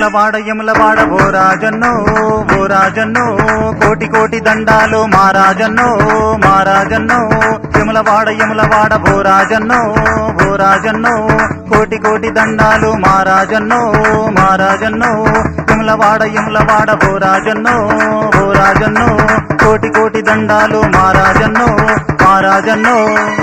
యములవాడ యములవాడ ఓ రాజన్నో ఓ రాజన్నో కోటి కోటి దండాలు మా రాజన్నో మా రాజన్నో యములవాడ యములవాడ ఓ రాజన్నో ఓ రాజన్నో కోటి కోటి దండాలు మా రాజన్నో మా రాజన్నో యములవాడ యములవాడ ఓ రాజన్నో ఓ రాజన్నో కోటి కోటి దండాలు మా రాజన్నో మా రాజన్నో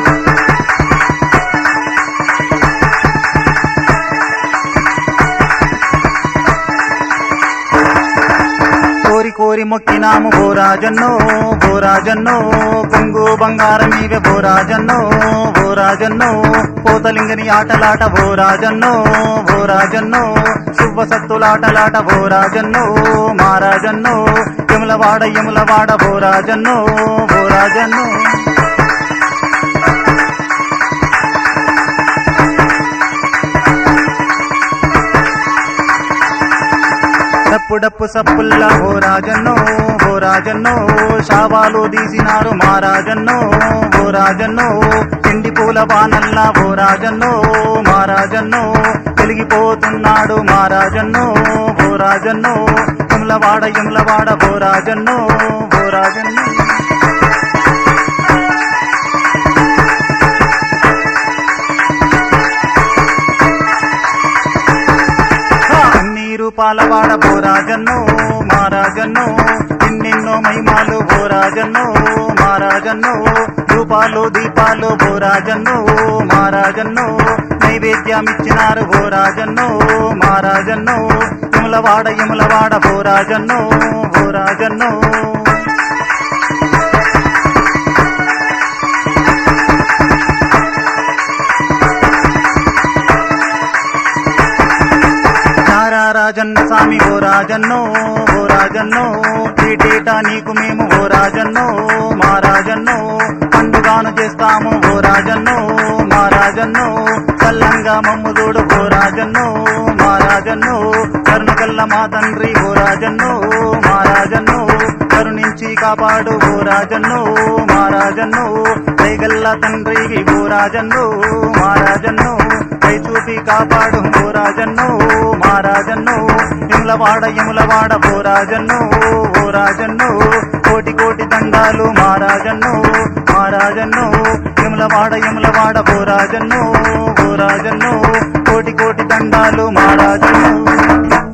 కోరి కోరి మొక్కినాము భోరాజన్నో భోరాజన్నో కొంగు బంగారమీవే భోరాజన్నో భోరాజన్నో పోతలింగని ఆటలాట భోరాజన్నో భోరాజన్నో శుభ సత్తులాటలాట భోరాజన్నో మారాజన్నో యములవాడ యములవాడ భోరాజన్నో భోరాజన్నో డప్పు డప్పు సప్పుల్లా ఓ రాజన్నో ఓ రాజన్నో శావాలు తీసినారు మా రాజన్నో ఓ రాజన్నో పిండి పూల బానల్లా ఓ రాజన్నో మా రాజన్నో వెలిగిపోతున్నాడు మా రాజన్నో ఓ రాజన్నో యములవాడ యములవాడ ఓ రాజన్నో ఓ రాజన్నో నీరు పాలవాడ భోరాజన్నో మారాజన్నో ఎన్నెన్నో మహిమాలు భోరాజన్నో మారాజన్నో రూపాలు దీపాలు భోరాజన్నో మారాజన్నో నైవేద్యమిచ్చినారు భోరాజన్నో మారాజన్నో యములవాడ యములవాడ భోరాజన్నో భోరాజన్నో రారా రాజన్న స్వామి ఓ రాజన్నో ఓ రాజన్నో ఏటేటా నీకు మేము ఓ రాజన్నో మా రాజన్నో పండుగాను చేస్తాము ఓ రాజన్నో మా రాజన్నో చల్లంగా మమ్ముదోడు ఓ రాజన్నో మా రాజన్నో కరుణకల్ల మా తండ్రి ఓ రాజన్నో మా రాజన్నో కరుణించి కాపాడు ఓ రాజన్నో మా రాజన్నో దయగల్ల తండ్రి ఓ రాజన్నో మా రాజన్నో దయ చూపి కాపాడు ఓ రాజన్నో మా రాజన్నో యములవాడ యములవాడ ఓ రాజన్నో ఓ రాజన్నో కోటి కోటి దండాలు మా రాజన్నో మా రాజన్నో యములవాడ యములవాడ ఓ రాజన్నో ఓ రాజన్నో కోటి కోటి దండాలు మా రాజన్నో